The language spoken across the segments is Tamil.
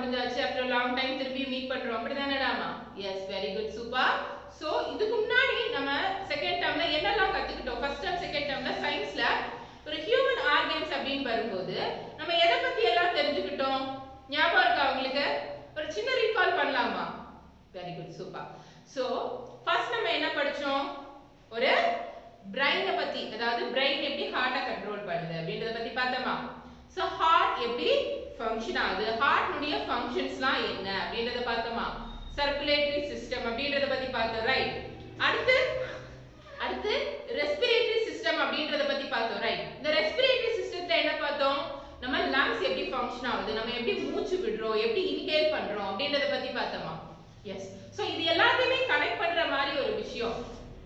முடிஞ்சாச்சு ஆஃப்டர் லாங் டைம் திருப்பி மீட் பண்றோம் அப்படிதானடாமா yes very good super so இதுக்கு முன்னாடி நம்ம செகண்ட் டேர்ம்ல என்னெல்லாம் கத்துக்கிட்டோம் ஃபர்ஸ்ட் டேர்ம் செகண்ட் டேர்ம்ல சயின்ஸ்ல ஒரு ஹியூமன் ஆர்கன்ஸ் அப்படின்னு வரும்போது நம்ம எதை பத்தி எல்லாம் தெரிஞ்சுக்கிட்டோம் ஞாபகம் இருக்கா உங்களுக்கு ஒரு சின்ன ரீகால் பண்ணலாமா very good super so first நம்ம என்ன படிச்சோம் ஒரு பிரெயினை பத்தி அதாவது பிரெயின் எப்படி ஹார்ட்டை கண்ட்ரோல் பண்ணுது அப்படின்றத பத்தி பார்த்தோமா சோ ஹார்ட் எப்படி ஃபங்க்ஷன் ஆகுது ஹார்ட்னுடைய ஃபங்க்ஷன்ஸ்லாம் என்ன அப்படின்றத பார்த்தோமா சர்க்குலேட்டரி சிஸ்டம் அப்படின்றத பத்தி பார்த்தோம் ரைட் அடுத்து அடுத்து ரெஸ்பிரேட்டரி சிஸ்டம் அப்படின்றத பத்தி பார்த்தோம் ரைட் இந்த ரெஸ்பிரேட்டரி சிஸ்டத்துல என்ன பார்த்தோம் நம்ம லங்ஸ் எப்படி ஃபங்க்ஷன் ஆகுது நம்ம எப்படி மூச்சு விடுறோம் எப்படி இன்ஹேல் பண்றோம் அப்படின்றத பத்தி பார்த்தோமா எஸ் சோ இது எல்லாத்தையுமே கனெக்ட் பண்ற மாதிரி ஒரு விஷயம்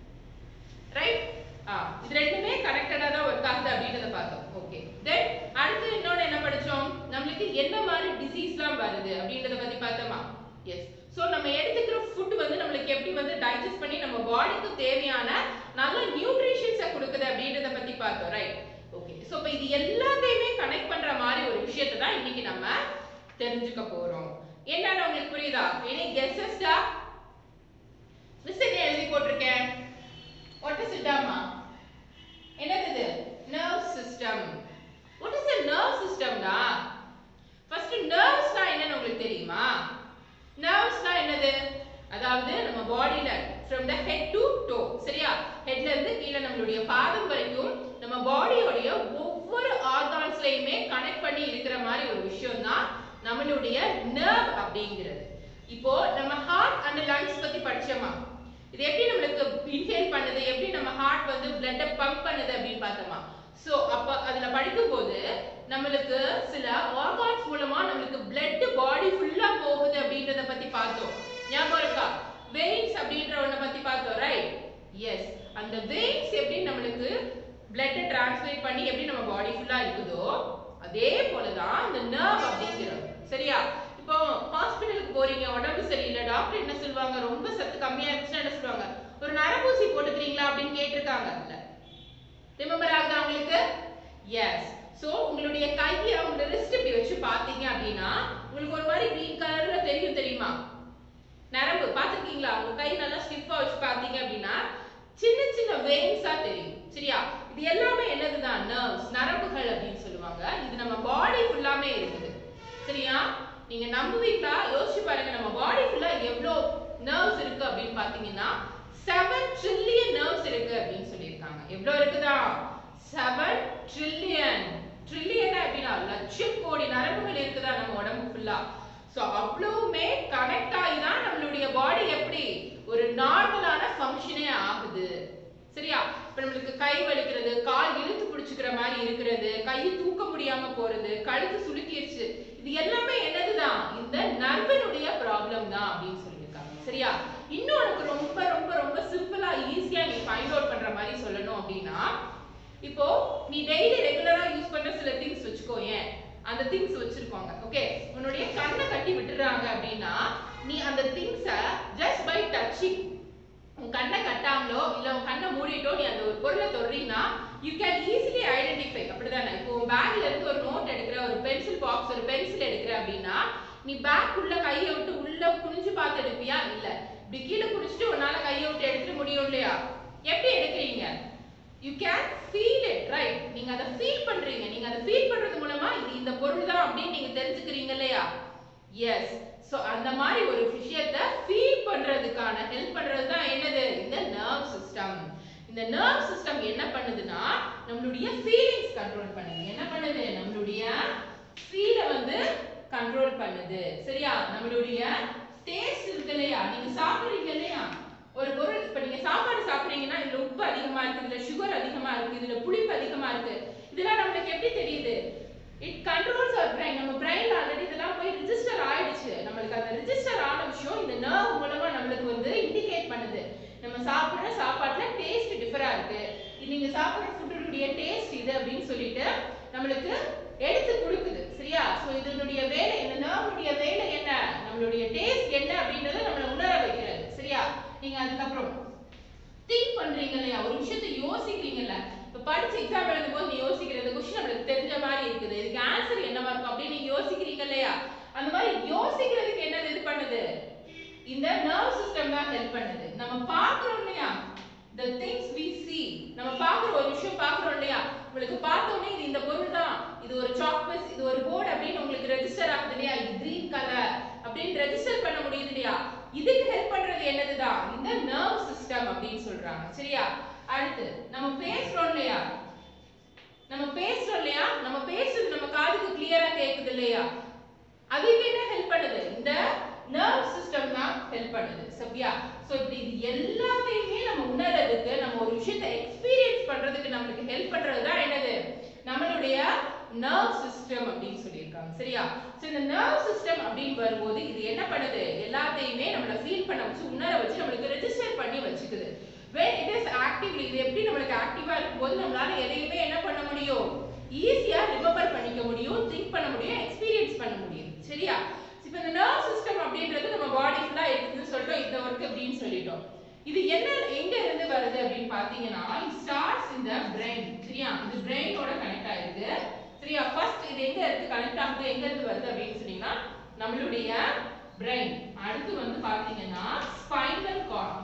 ரைட் ஆ இது ரெண்டுமே கனெக்டடா தான் ஒர்க் ஆகுது அப்படின்றத பார்த்தோம் ஓகே தென் அடுத்து இன்னொன்னு என்ன படிச்சோம் நம்மளுக்கு என்ன மாதிரி டிசீஸ்லாம் வருது அப்படின்றத பத்தி பார்த்தோமா எஸ் சோ நம்ம எடுத்துக்கிற ஃபுட் வந்து நம்மளுக்கு எப்படி வந்து டைஜஸ்ட் பண்ணி நம்ம பாடிக்கு தேவையான நல்ல நியூட்ரிஷன்ஸை கொடுக்குது அப்படின்றத பத்தி பார்த்தோம் ரைட் ஓகே சோ இப்போ இது எல்லாத்தையுமே கனெக்ட் பண்ற மாதிரி ஒரு விஷயத்தை தான் இன்னைக்கு நம்ம தெரிஞ்சுக்க போறோம் என்னன்னு உங்களுக்கு புரியுதா எனி கெஸஸ்டா மிஸ் என்ன எழுதி போட்டிருக்கேன் வாட் இஸ் இட் அம்மா என்னது இது nerve system what is a nerve system டா ஃபர்ஸ்ட் நர்வ்ஸ்னா என்னன்னு உங்களுக்கு தெரியுமா நர்வ்ஸ்னா என்னது அதாவது நம்ம பாடியில from the head to toe சரியா ஹெட்ல இருந்து கீழே நம்மளுடைய பாதம் வரைக்கும் நம்ம பாடியோடைய ஒவ்வொரு ஆர்கான்ஸ்லயுமே கனெக்ட் பண்ணி இருக்கிற மாதிரி ஒரு விஷயம் தான் நம்மளுடைய நர்வ் அப்படிங்கிறது இப்போ நம்ம ஹார்ட் அண்ட் லங்ஸ் பத்தி படிச்சோமா இது எப்படி நம்மளுக்கு இன்ஹேல் பண்ணுது எப்படி நம்ம ஹார்ட் வந்து பிளட்டை பம்ப் பண்ணுது அப்படின்னு பார்த்தோமா சோ அப்ப அதுல படிக்கும்போது நம்மளுக்கு சில ஆர்கான்ஸ் மூலமா நம்மளுக்கு பிளட் பாடி ஃபுல்லா போகுது அப்படின்றத பத்தி பார்த்தோம் ஞாபகம் இருக்கா வெயின்ஸ் அப்படின்ற ஒண்ண பத்தி பார்த்தோம் ரைட் எஸ் அந்த வெயின்ஸ் எப்படி நம்மளுக்கு பிளட்டை டிரான்ஸ்லேட் பண்ணி எப்படி நம்ம பாடி ஃபுல்லா இருக்குதோ அதே போலதான் இந்த நர்வ் அப்படிங்கிறது சரியா இப்போ ஹாஸ்பிட்டலுக்கு போறீங்க உடம்பு சரியில்லை டாக்டர் என்ன சொல்லுவாங்க ரொம்ப சத்து கம்மியா இருந்துச்சுன்னா என்ன சொல்லுவாங்க ஒரு நரம்பூசி போட்டுக்கிறீங்களா அப்படின்னு கேட்டிருக்காங்க இல்ல ரிமெம்பர் ஆகுதா உங்களுக்கு எஸ் சோ உங்களுடைய கையை உங்களோட ரிஸ்ட் இப்படி வச்சு பாத்தீங்க அப்படின்னா உங்களுக்கு ஒரு மாதிரி கிரீன் கலர்ல தெரியும் தெரியுமா நரம்பு பாத்திருக்கீங்களா உங்க கை நல்லா ஸ்டிஃபா வச்சு பாத்தீங்க அப்படின்னா சின்ன சின்ன வெயின்ஸா தெரியும் சரியா இது எல்லாமே என்னதுதான் நர்வ்ஸ் நரம்புகள் அப்படின்னு சொல்லுவாங்க இது நம்ம பாடி ஃபுல்லாமே இருக்குது சரியா நீங்க நம்புவீங்களா யோசிச்சு பாருங்க நம்ம பாடி ஃபுல்லா எவ்வளோ நர்வ்ஸ் இருக்கு அப்படின்னு பாத்தீங்கன்னா செவன் ட்ரில்லியன் நர்வ்ஸ் இருக்கு அப்படின்னு சொல்லியிருக்காங்க எவ்வளோ இருக்குதா செவன் ட்ரில்லியன் ட்ரில்லியன் அப்படின்னா லட்சம் கோடி நரம்புகள் இருக்குதா நம்ம உடம்பு ஃபுல்லா ஸோ அவ்வளவுமே கனெக்ட் ஆகி தான் நம்மளுடைய பாடி எப்படி ஒரு நார்மலான ஃபங்க்ஷனே ஆகுது சரியா இப்ப நம்மளுக்கு கை வலிக்கிறது கால் இழுத்து பிடிச்சுக்கிற மாதிரி இருக்கிறது கை தூக்க முடியாம போறது கழுத்து சுளுக்கிருச்சு இது எல்லாமே என்னதுதான் இந்த நர்வனுடைய ப்ராப்ளம் தான் அப்படின்னு சொல்லியிருக்காங்க சரியா இன்னும் உனக்கு ரொம்ப ரொம்ப ரொம்ப சிம்பிளா ஈஸியா நீ ஃபைண்ட் அவுட் பண்ற மாதிரி சொல்லணும் அப்படின்னா இப்போ நீ டெய்லி ரெகுலரா யூஸ் பண்ற சில திங்ஸ் வச்சுக்கோ ஏன் அந்த திங்ஸ் வச்சிருப்பாங்க ஓகே உன்னுடைய கண்ணை கட்டி விட்டுறாங்க அப்படின்னா நீ அந்த திங்ஸ ஜஸ்ட் பை டச்சிங் உன் கண்ணை கட்டாமலோ இல்ல உன் கண்ணை மூடிட்டோ நீ அந்த ஒரு பொருளை தொடுறீங்கன்னா யூ கேன் ஈஸிலி ஐடென்டிஃபை அப்படிதானே இப்போ உன் பேக்ல இருந்து ஒரு நோட் எடுக்கிற ஒரு பென்சில் பாக்ஸ் ஒரு பென்சில் எடுக்கிற அப்படின்னா நீ பேக் உள்ள கையை விட்டு உள்ள குனிஞ்சு பார்த்து எடுப்பியா இல்ல இப்படி கீழே குனிச்சிட்டு உன்னால கையை விட்டு எடுத்துட முடியும் இல்லையா எப்படி எடுக்கிறீங்க you can feel it right நீங்க அதை ஃபீல் பண்றீங்க நீங்க அதை ஃபீல் பண்றது மூலமா இது இந்த பொருள் தான் அப்படின்னு நீங்க தெரிஞ்சுக்கிறீங்க இல்லையா எஸ் சோ அந்த மாதிரி ஒரு விஷயத்த ஃபீல் பண்றதுக்கான ஹெல்ப் பண்றது தான் என்னது இந்த நர்வ் சிஸ்டம் இந்த நர்வ் சிஸ்டம் என்ன பண்ணுதுன்னா நம்மளுடைய ஃபீலிங்ஸ் கண்ட்ரோல் பண்ணுது என்ன பண்ணுது நம்மளுடைய ஃபீல வந்து கண்ட்ரோல் பண்ணுது சரியா நம்மளுடைய டேஸ்ட் இருக்கு இல்லையா நீங்க சாப்பிடுறீங்க இல்லையா ஒரு பொருள் இப்ப நீங்க சாப்பாடு சாப்பிடுறீங்கன்னா இதுல உப்பு அதிகமா இருக்கு இதுல சுகர் அதிகமா இருக்கு இதுல புளிப்பு அதிகமா இருக்கு இதெல்லாம் நம்மளுக்கு எப்படி தெரியுது இட் கண்ட்ரோல்ஸ் அவர் பிரைன் நம்ம பிரைன்ல ஆல்ரெடி இதெல்லாம் போய் ரிஜிஸ்டர் ஆயிடுச்சு நம்மளுக்கு அந்த ரிஜிஸ்டர் ஆன விஷயம் இந்த நர்வ் மூலமா நம்மளுக்கு வந்து இண்டிகேட் பண்ணுது நம்ம சாப்பிடுற சாப்பாட்டுல டேஸ்ட் டிஃபரா இருக்கு இது நீங்க சாப்பிடுற ஃபுட்டுடைய டேஸ்ட் இது அப்படின்னு சொல்லிட்டு நம்மளுக்கு எடுத்து கொடுக்குது சரியா சோ இதனுடைய வேலை இந்த நர்வுடைய வேலை என்ன நம்மளுடைய டேஸ்ட் என்ன அப்படின்றத நம்மள உணர வைக்கிறது சரியா நீங்க அதுக்கப்புறம் திங்க் பண்றீங்க இல்லையா ஒரு விஷயத்தை யோசிக்கிறீங்கல்ல இப்ப படிச்சு எக்ஸாம் எழுதும் போது நீ யோசிக்கிறது கொஸ்டின் நம்மளுக்கு தெரிஞ்ச மாதிரி இருக்குது இதுக்கு ஆன்சர் என்னவா இருக்கும் அப்படின்னு நீங்க யோசிக்கிறீங்க இல்லையா அந்த மாதிரி யோசி ஹெல்ப் பண்ணுது நம்ம பார்க்குறோம் இல்லையா the things we see நம்ம பார்க்குற ஒரு விஷயம் பார்க்குறோம் இல்லையா உங்களுக்கு பார்த்த உடனே இது இந்த பொருள் தான் இது ஒரு சாக்பீஸ் இது ஒரு போர்டு அப்படின்னு உங்களுக்கு ரெஜிஸ்டர் ஆகுது இல்லையா இது கிரீன் கலர் அப்படின்னு ரெஜிஸ்டர் பண்ண முடியுது இல்லையா இதுக்கு ஹெல்ப் பண்றது என்னதுதான் இந்த நர்வ் சிஸ்டம் அப்படின்னு சொல்றாங்க சரியா அடுத்து நம்ம பேசுறோம் இல்லையா நம்ம பேசுறோம் இல்லையா நம்ம பேசுறது நம்ம காதுக்கு கிளியரா கேக்குது இல்லையா அதுக்கு என்ன ஹெல்ப் பண்ணுது இந்த நர்வ் சிஸ்டம் தான் ஹெல்ப் பண்ணுது சரியா சோ இப்படி இது எல்லாத்தையுமே நம்ம உணர்றதுக்கு நம்ம ஒரு விஷயத்தை எக்ஸ்பீரியன்ஸ் பண்றதுக்கு நம்மளுக்கு ஹெல்ப் பண்றது தான் என்னது நம்மளுடைய நர்வ் சிஸ்டம் அப்படின்னு சொல்லியிருக்காங்க சரியா சோ இந்த நர்வ் சிஸ்டம் அப்படின்னு வரும்போது இது என்ன பண்ணுது எல்லாத்தையுமே நம்மள ஃபீல் பண்ண வச்சு உணர வச்சு நம்மளுக்கு ரெஜிஸ்டர் பண்ணி வச்சுக்குது when it is actively இது எப்படி நம்மளுக்கு ஆக்டிவா இருக்கும்போது நம்மளால எதையுமே என்ன பண்ண முடியும் ஈஸியா ரிமெம்பர் பண்ணிக்க முடியும் திங்க் பண்ண முடியும் எக்ஸ்பீரியன்ஸ் பண்ண முடியும் சரியா இப்போ இந்த நர்வ் சிஸ்டம் அப்படின்றது நம்ம பாடி ஃபுல்லா இருக்குதுன்னு சொல்லிட்டோம் இந்த ஒர்க் அப்படின்னு சொல்லிட்டோம் இது என்ன எங்க இருந்து வருது அப்படின்னு பாத்தீங்கன்னா it starts in the brain சரியா இது பிரெயினோட கனெக்ட் ஆயிருக்கு சரியா ஃபர்ஸ்ட் இது எங்க இருக்கு கனெக்ட் ஆகுது எங்க இருந்து வருது அப்படின்னு சொன்னீங்கன்னா நம்மளுடைய பிரெயின் அடுத்து வந்து பாத்தீங்கன்னா spinal cord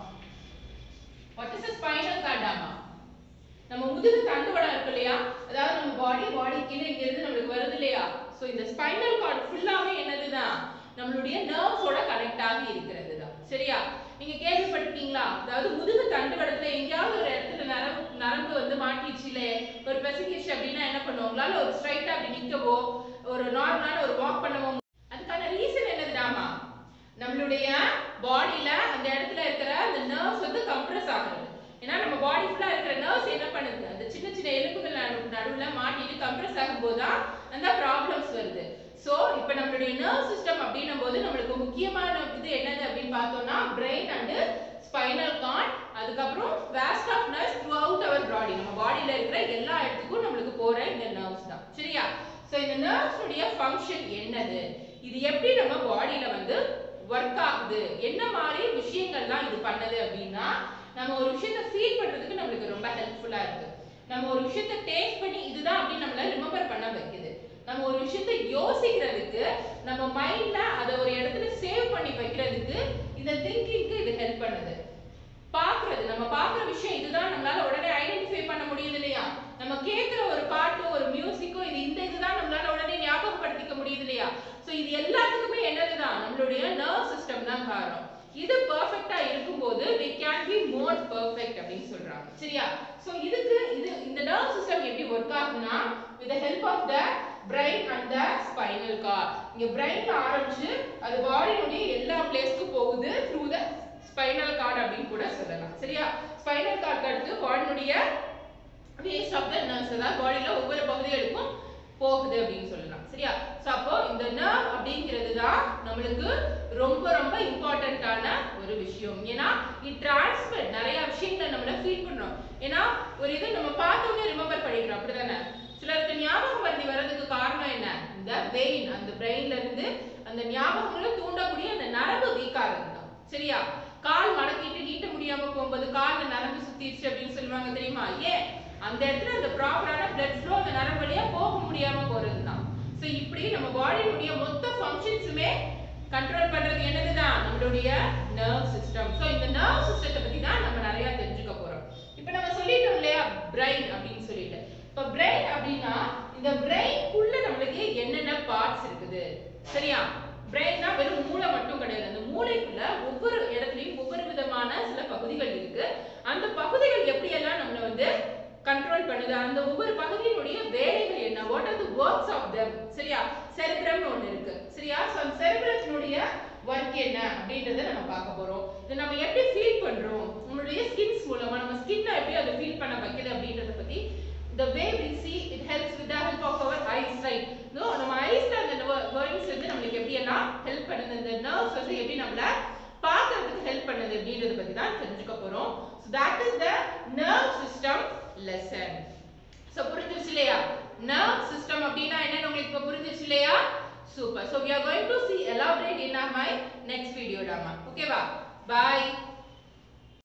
what is spinal cord ஆமா நம்ம முதுகு தண்டுவடம் இருக்கு இல்லையா அதாவது நம்ம பாடி பாடி கீழே இங்க இருந்து நம்மளுக்கு வருது இல்லையா சோ இந்த ஸ்பைனல் கார்ட் ஃபுல்லாவே என்னதுதான் நம்மளுடைய நர்வ்ஸோட கனெக்ட் ஆகி இருக்கிறது தான் சரியா நீங்க கேள்விப்பட்டிருக்கீங்களா அதாவது முதுகு தண்டுவடத்துல எங்கேயாவது ஒரு இடத்துல நரம்பு நரம்பு வந்து மாட்டிடுச்சு இல்லையே ஒரு பெசிக்கிச்சு அப்படின்னா என்ன பண்ணுவோம் உங்களால ஒரு ஸ்ட்ரைட்டா அப்படி நிக்கவோ ஒரு நார்மலான ஒரு வாக் பண்ணவோ அதுக்கான ரீசன் என்னதுடாமா நம்மளுடைய பாடியில அந்த இடத்துல இருக்கிற அந்த நர்வ்ஸ் வந்து கம்ப்ரஸ் ஆகுறது ஏன்னா நம்ம பாடி ஃபுல்லா இருக்கிற நர்வ்ஸ் என்ன பண்ணுது அந்த சின்ன சின்ன எலும்புகள் நடு- நடுவுல மாட்டிட்டு கம்ப்ரஸ் ஆகும்போது தான் அந்த ப்ராப்ளம்ஸ் வருது சோ இப்போ நம்மளுடைய நர்வ் சிஸ்டம் அப்படின்னும் போது நம்மளுக்கு முக்கியமான இது என்னது அப்படின்னு பார்த்தோம்னா பிரெயின் அண்ட் ஸ்பைனல் கார்ட் அதுக்கப்புறம் waste of nerves throughout our body நம்ம பாடியில இருக்கிற எல்லா இடத்துக்கும் நம்மளுக்கு போற இந்த நர்வ்ஸ் தான் சரியா சோ இந்த நர்வ்ஸ் உடைய ஃபங்க்ஷன் என்னது இது எப்படி நம்ம பாடியில வந்து ஒர்க் ஆகுது என்ன மாதிரி விஷயங்கள்லாம் இது பண்ணுது அப்படின்னா நம்ம ஒரு விஷயத்தை ஃபீல் பண்றதுக்கு நம்மளுக்கு ரொம்ப ஹெல்ப்ஃபுல்லா இருக்கு நம்ம ஒரு விஷயத்தை டேஸ்ட் பண்ணி இதுதான் அப்படின்னு நம்மள ரிமெம்பர் பண்ண வைக்குது நம்ம ஒரு விஷயத்தை யோசிக்கிறதுக்கு நம்ம மைண்ட்ல அதை ஒரு இடத்துல சேவ் பண்ணி வைக்கிறதுக்கு இந்த திங்கிங்க்கு இது ஹெல்ப் பண்ணுது பாக்குறது நம்ம பாக்குற விஷயம் இதுதான் நம்மளால உடனே ஐடென்டிஃபை பண்ண முடியுது இல்லையா நம்ம கேட்கிற ஒரு பாட்டோ ஒரு மியூசிக்கோ இது இந்த இதுதான் நம்மளால உடனே ஞாபகப்படுத்திக்க முடியுது இல்லையா சோ இது எல்லாத்துக்குமே என்னதுதான் நம்மளுடைய நர்வ் சிஸ்டம் தான் காரணம் இது பெர்ஃபெக்ட்டா இருக்கும்போது we can be more perfect அப்படின்னு சொல்றாங்க சரியா சோ இதுக்கு இது இந்த நர்வ் சிஸ்டம் எப்படி ஒர்க் ஆகுதுன்னா with the help of the brain and the spinal cord இங்க பிரெயின்ல ஆரம்பிச்சு அது பாடியுடைய எல்லா பிளேஸ்க்கும் போகுது through the ஸ்பைனல் கார்டு அப்படின்னு கூட சொல்லலாம் சரியா ஸ்பைனல் கார்டு அடுத்து பாடினுடைய வேஸ்ட் ஆஃப் த நர்வ்ஸ் அதாவது பாடியில ஒவ்வொரு பகுதிகளுக்கும் போகுது அப்படின்னு சொல்லலாம் சரியா சோ அப்போ இந்த நர்வ் அப்படிங்கிறது தான் நம்மளுக்கு ரொம்ப ரொம்ப இம்பார்ட்டன்ட்டான ஒரு விஷயம் ஏன்னா இட் டிரான்ஸ்மிட் நிறைய விஷயங்கள் நம்மள ஃபீல் பண்றோம் ஏன்னா ஒரு இது நம்ம பார்த்தோன்னே ரிமெம்பர் பண்ணிக்கிறோம் அப்படிதானே சிலருக்கு ஞாபகம் மறதி வர்றதுக்கு காரணம் என்ன இந்த வெயின் அந்த பிரெயின்ல இருந்து அந்த ஞாபகங்களை தூண்டக்கூடிய அந்த நரம்பு வீக் ஆகுது தான் சரியா கால் மடக்கிட்டு நீட்ட முடியாம போகும்போது கால்ல நரம்பு சுத்திடுச்சு அப்படின்னு சொல்லுவாங்க தெரியுமா ஏன் அந்த இடத்துல அந்த ப்ராப்பரான blood flow அந்த நரம்பு வழியா போக முடியாம போறது தான் ஸோ இப்படி நம்ம பாடியினுடைய மொத்த ஃபங்க்ஷன்ஸுமே கண்ட்ரோல் பண்றது என்னதுதான் நம்மளுடைய நர்வ் சிஸ்டம் ஸோ இந்த நர்வ் சிஸ்டத்தை பத்தி தான் நம்ம நிறைய தெரிஞ்சுக்க போறோம் இப்போ நம்ம சொல்லிட்டோம் இல்லையா பிரெயின் அப்படின்னு சொல்லிட்டு இப்போ பிரெயின் அப்படின்னா இந்த பிரெயின்குள்ள நம்மளுக்கு என்னென்ன பார்ட்ஸ் இருக்குது சரியா பிரெயின்னா வெறும் மூளை மட்டும் கிடையாது அந்த மூளைக்குள்ள ஒவ்வொரு இடத்துலயும் ஒவ்வொரு விதமான சில பகுதிகள் இருக்கு அந்த பகுதிகள் எப்படியெல்லாம் நம்மள வந்து கண்ட்ரோல் பண்ணுது அந்த ஒவ்வொரு பகுதியினுடைய வேலைகள் என்ன what are the works of them சரியா செரிப்ரம்னு ஒண்ணு இருக்கு சரியா சோ அந்த செரிப்ரத்தினுடைய ஒர்க் என்ன அப்படின்றத நம்ம பார்க்க போறோம் இதை நம்ம எப்படி ஃபீல் பண்றோம் நம்மளுடைய ஸ்கின்ஸ் மூலமா நம்ம ஸ்கின்னை எப்படி அதை ஃபீல் பண்ண வைக்குது அப்படின்றத பத்தி the way we see it helps with the help of our eyes right no நம்ம ஐஸ்ல அந்த வேர்ட்ஸ் வந்து நம்மளுக்கு எப்படி எல்லாம் ஹெல்ப் பண்ணுது இந்த நர்வ்ஸ் வந்து எப்படி நம்மள பார்க்கிறதுக்கு ஹெல்ப் பண்ணுது அப்படின்றத பத்தி தான் தெரிஞ்சுக்க போறோம் so that is the nerve system lesson so புரிஞ்சிருச்சு இல்லையா nerve system அப்படின்னா என்னன்னு உங்களுக்கு இப்ப புரிஞ்சிருச்சு இல்லையா super so we are going to see elaborate in our my next video டாமா ஓகேவா bye